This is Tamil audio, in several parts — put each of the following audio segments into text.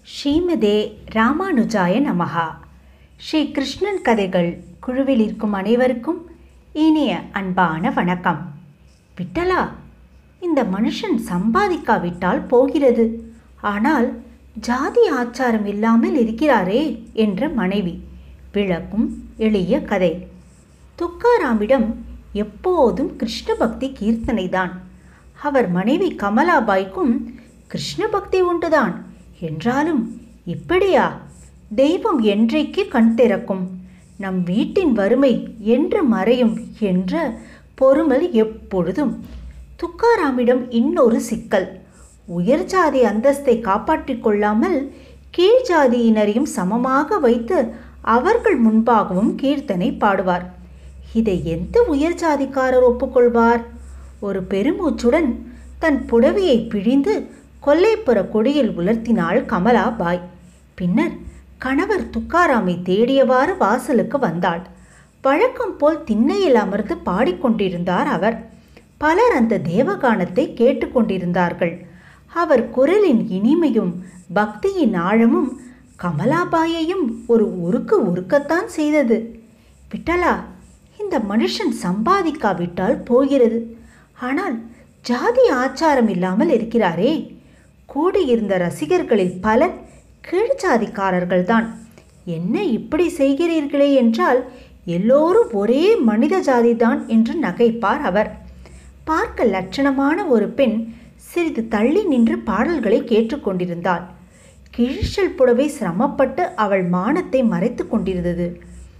ஸ்ரீமதே ராமானுஜாய நமகா ஸ்ரீ கிருஷ்ணன் கதைகள் குழுவில் இருக்கும் அனைவருக்கும் இனிய அன்பான வணக்கம் விட்டலா இந்த மனுஷன் சம்பாதிக்காவிட்டால் போகிறது ஆனால் ஜாதி ஆச்சாரம் இல்லாமல் இருக்கிறாரே என்ற மனைவி விளக்கும் எளிய கதை துக்காராமிடம் எப்போதும் கிருஷ்ண பக்தி கீர்த்தனைதான் அவர் மனைவி கமலாபாய்க்கும் கிருஷ்ண பக்தி உண்டுதான் என்றாலும் இப்படியா தெய்வம் என்றைக்கு கண் திறக்கும் நம் வீட்டின் வறுமை என்று மறையும் என்ற பொறுமல் எப்பொழுதும் துக்காராமிடம் இன்னொரு சிக்கல் உயர் ஜாதி அந்தஸ்தை காப்பாற்றிக் கொள்ளாமல் கீழ் ஜாதியினரையும் சமமாக வைத்து அவர்கள் முன்பாகவும் கீர்த்தனை பாடுவார் இதை எந்த உயர் ஜாதிக்காரர் ஒப்புக்கொள்வார் ஒரு பெருமூச்சுடன் தன் புடவையை பிழிந்து கொல்லைப்புற கொடியில் உலர்த்தினாள் கமலா பாய் பின்னர் கணவர் துக்காராமை தேடியவாறு வாசலுக்கு வந்தாள் வழக்கம் போல் திண்ணையில் அமர்ந்து பாடிக்கொண்டிருந்தார் அவர் பலர் அந்த தேவகானத்தை கேட்டுக்கொண்டிருந்தார்கள் அவர் குரலின் இனிமையும் பக்தியின் ஆழமும் கமலாபாயையும் ஒரு உருக்கு உருக்கத்தான் செய்தது விட்டலா இந்த மனுஷன் சம்பாதிக்காவிட்டால் போகிறது ஆனால் ஜாதி ஆச்சாரம் இல்லாமல் இருக்கிறாரே கூடியிருந்த ரசிகர்களில் பலர் கீழ்ஜாதிக்காரர்கள்தான் என்ன இப்படி செய்கிறீர்களே என்றால் எல்லோரும் ஒரே மனித ஜாதிதான் என்று நகைப்பார் அவர் பார்க்க லட்சணமான ஒரு பெண் சிறிது தள்ளி நின்று பாடல்களை கேட்டுக்கொண்டிருந்தாள் கிழிச்சல் புடவை சிரமப்பட்டு அவள் மானத்தை மறைத்து கொண்டிருந்தது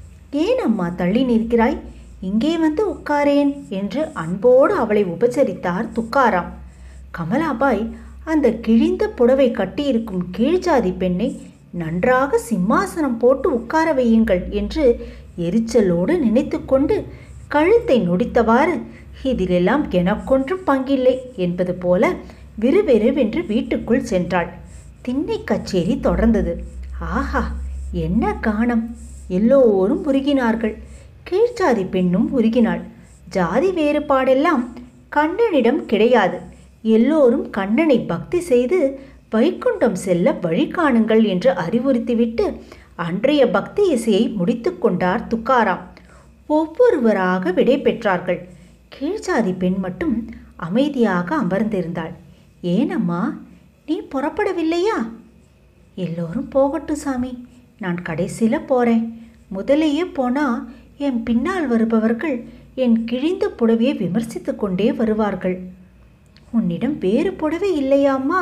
ஏன் அம்மா தள்ளி நிற்கிறாய் இங்கே வந்து உட்காரேன் என்று அன்போடு அவளை உபசரித்தார் துக்காராம் கமலாபாய் அந்த கிழிந்த புடவை கட்டியிருக்கும் கீழ்ஜாதி பெண்ணை நன்றாக சிம்மாசனம் போட்டு உட்கார வையுங்கள் என்று எரிச்சலோடு நினைத்து கொண்டு கழுத்தை நொடித்தவாறு இதிலெல்லாம் எனக்கொன்றும் பங்கில்லை என்பது போல விறுவிறுவென்று வீட்டுக்குள் சென்றாள் திண்ணை கச்சேரி தொடர்ந்தது ஆஹா என்ன காணம் எல்லோரும் உருகினார்கள் கீழ்ச்சாதி பெண்ணும் உருகினாள் ஜாதி வேறுபாடெல்லாம் கண்ணனிடம் கிடையாது எல்லோரும் கண்ணனை பக்தி செய்து வைகுண்டம் செல்ல வழி காணுங்கள் என்று அறிவுறுத்திவிட்டு அன்றைய பக்தி இசையை முடித்து கொண்டார் துக்காராம் ஒவ்வொருவராக விடை பெற்றார்கள் கீழ்ச்சாதி பெண் மட்டும் அமைதியாக அமர்ந்திருந்தாள் ஏனம்மா நீ புறப்படவில்லையா எல்லோரும் போகட்டும் சாமி நான் கடைசியில் போகிறேன் முதலையே போனால் என் பின்னால் வருபவர்கள் என் கிழிந்த புடவையை விமர்சித்து கொண்டே வருவார்கள் உன்னிடம் வேறு புடவை இல்லையாம்மா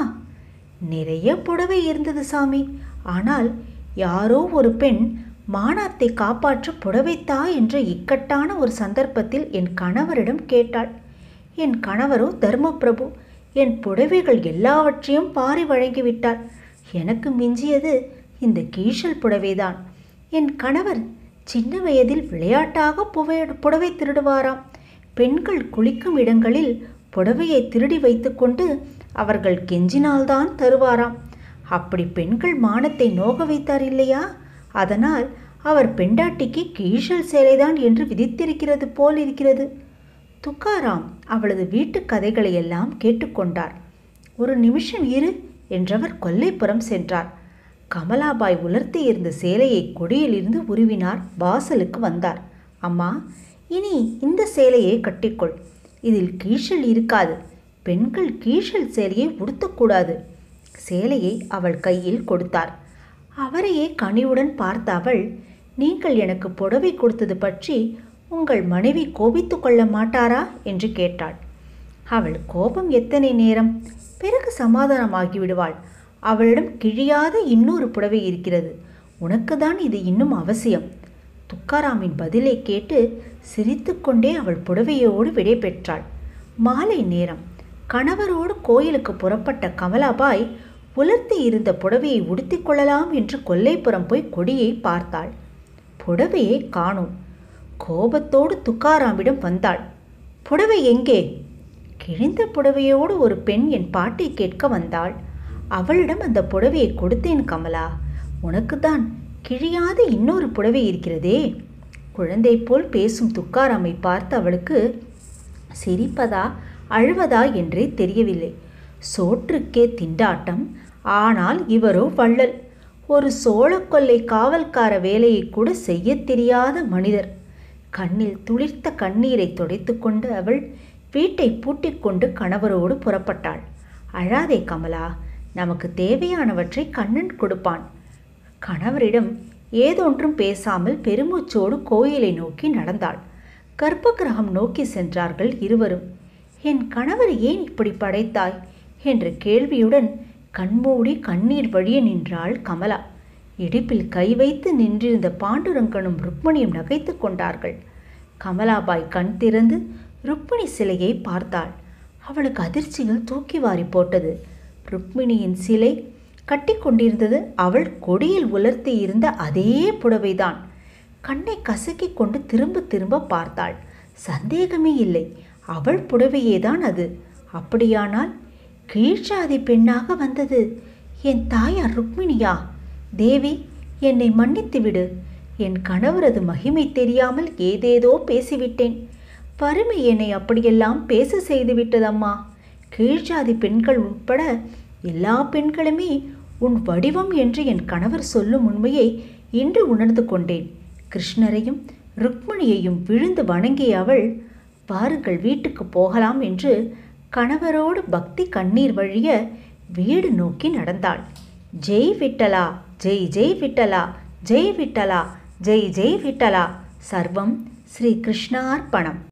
நிறைய புடவை இருந்தது சாமி ஆனால் யாரோ ஒரு பெண் மானாத்தை காப்பாற்ற புடவைத்தா என்ற இக்கட்டான ஒரு சந்தர்ப்பத்தில் என் கணவரிடம் கேட்டாள் என் கணவரோ தர்மபிரபு என் புடவைகள் எல்லாவற்றையும் பாரி வழங்கிவிட்டார் எனக்கு மிஞ்சியது இந்த கீழல் புடவைதான் என் கணவர் சின்ன வயதில் விளையாட்டாக புவை புடவை திருடுவாராம் பெண்கள் குளிக்கும் இடங்களில் புடவையை திருடி வைத்துக்கொண்டு அவர்கள் கெஞ்சினால்தான் தருவாராம் அப்படி பெண்கள் மானத்தை நோக வைத்தார் இல்லையா அதனால் அவர் பெண்டாட்டிக்கு கீழல் சேலைதான் என்று விதித்திருக்கிறது போல் இருக்கிறது துக்காராம் அவளது வீட்டு கதைகளை எல்லாம் கேட்டுக்கொண்டார் ஒரு நிமிஷம் இரு என்றவர் கொல்லைப்புறம் சென்றார் கமலாபாய் உலர்த்தி இருந்த சேலையை கொடியிலிருந்து உருவினார் வாசலுக்கு வந்தார் அம்மா இனி இந்த சேலையை கட்டிக்கொள் இதில் கீழல் இருக்காது பெண்கள் கீழல் சேலையை உடுத்தக்கூடாது சேலையை அவள் கையில் கொடுத்தார் அவரையே கனிவுடன் பார்த்த அவள் நீங்கள் எனக்கு புடவை கொடுத்தது பற்றி உங்கள் மனைவி கோபித்து கொள்ள மாட்டாரா என்று கேட்டாள் அவள் கோபம் எத்தனை நேரம் பிறகு சமாதானமாகி விடுவாள் அவளிடம் கிழியாத இன்னொரு புடவை இருக்கிறது உனக்குதான் இது இன்னும் அவசியம் துக்காராமின் பதிலை கேட்டு சிரித்துக்கொண்டே அவள் புடவையோடு விடை பெற்றாள் மாலை நேரம் கணவரோடு கோயிலுக்கு புறப்பட்ட கமலாபாய் உலர்த்தி இருந்த புடவையை உடுத்திக் கொள்ளலாம் என்று கொல்லைப்புறம் போய் கொடியை பார்த்தாள் புடவையை காணோம் கோபத்தோடு துக்காராமிடம் வந்தாள் புடவை எங்கே கிழிந்த புடவையோடு ஒரு பெண் என் பாட்டை கேட்க வந்தாள் அவளிடம் அந்த புடவையை கொடுத்தேன் கமலா உனக்குதான் கிழியாத இன்னொரு புடவை இருக்கிறதே குழந்தை போல் பேசும் துக்காராமை பார்த்து அவளுக்கு சிரிப்பதா அழுவதா என்றே தெரியவில்லை சோற்றுக்கே திண்டாட்டம் ஆனால் இவரோ வள்ளல் ஒரு சோழக்கொல்லை காவல்கார வேலையை கூட செய்யத் தெரியாத மனிதர் கண்ணில் துளிர்த்த கண்ணீரை துடைத்துக்கொண்டு அவள் வீட்டை பூட்டிக்கொண்டு கணவரோடு புறப்பட்டாள் அழாதே கமலா நமக்கு தேவையானவற்றை கண்ணன் கொடுப்பான் கணவரிடம் ஏதொன்றும் பேசாமல் பெருமூச்சோடு கோயிலை நோக்கி நடந்தாள் கர்ப்பகிரகம் நோக்கி சென்றார்கள் இருவரும் என் கணவர் ஏன் இப்படி படைத்தாய் என்ற கேள்வியுடன் கண்மூடி கண்ணீர் வழிய நின்றாள் கமலா இடுப்பில் கை வைத்து நின்றிருந்த பாண்டுரங்கனும் ருக்மணியும் நகைத்து கொண்டார்கள் கமலாபாய் கண் திறந்து ருக்மிணி சிலையை பார்த்தாள் அவளுக்கு அதிர்ச்சியில் தூக்கி வாரி போட்டது ருக்மிணியின் சிலை கட்டி கொண்டிருந்தது அவள் கொடியில் உலர்த்தி இருந்த அதே புடவைதான் கண்ணை கசக்கிக் கொண்டு திரும்ப திரும்ப பார்த்தாள் சந்தேகமே இல்லை அவள் புடவையேதான் அது அப்படியானால் கீழ்ச்சாதி பெண்ணாக வந்தது என் தாயார் ருக்மிணியா தேவி என்னை மன்னித்து விடு என் கணவரது மகிமை தெரியாமல் ஏதேதோ பேசிவிட்டேன் வறுமை என்னை அப்படியெல்லாம் பேச செய்துவிட்டதம்மா கீழ்ஜாதி பெண்கள் உட்பட எல்லா பெண்களுமே உன் வடிவம் என்று என் கணவர் சொல்லும் உண்மையை இன்று உணர்ந்து கொண்டேன் கிருஷ்ணரையும் ருக்மிணியையும் விழுந்து வணங்கிய அவள் பாருங்கள் வீட்டுக்கு போகலாம் என்று கணவரோடு பக்தி கண்ணீர் வழிய வீடு நோக்கி நடந்தாள் ஜெய் விட்டலா ஜெய் ஜெய் விட்டலா ஜெய் விட்டலா ஜெய் ஜெய் விட்டலா சர்வம் ஸ்ரீ கிருஷ்ணார்ப்பணம்